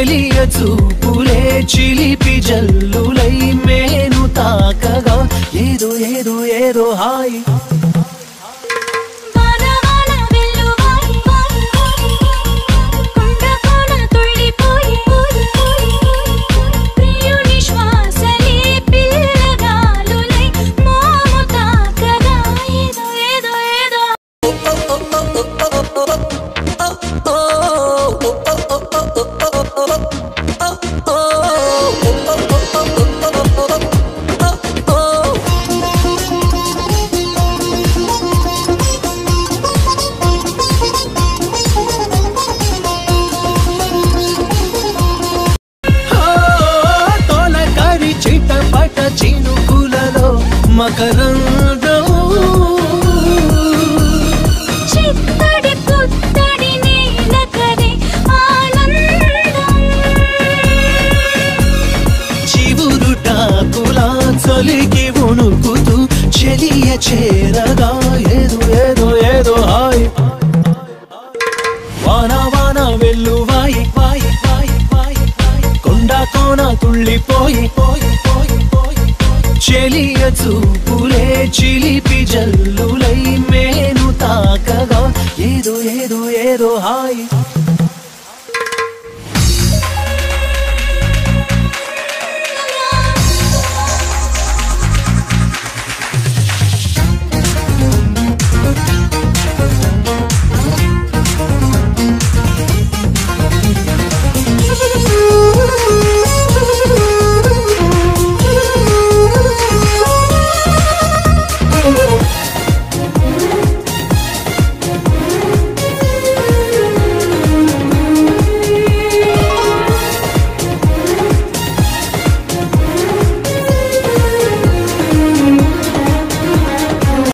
చెలియ చూపులే చిలిపి జల్లులై మేను తాకగా ఏదో ఏదో ఏదో హాయ్ వాన వాన వెల్లువాయి కొండ కోన తుళ్ళిపోయి ప్రియుని శ్వాసలే పిల్లగాలులై మోము తాకగా ఏదో ఏదో ఏదో తొలకరి చిటపట చినుకులలో మకరందం చిత్తడి పుత్తడి నేలకరే ఆనందం చివురుటాకులా చలికి ఉణుకుతూ చెలియ చేరగా ఏదో ఏదో ఏదో హాయ్ వాన వాన వెల్లువాయి వాయి వాయి వాయి వాయి కొండ కోన తుళ్ళిపోయి పోయి పోయి పోయి చెలియ చూపులే చిలిపి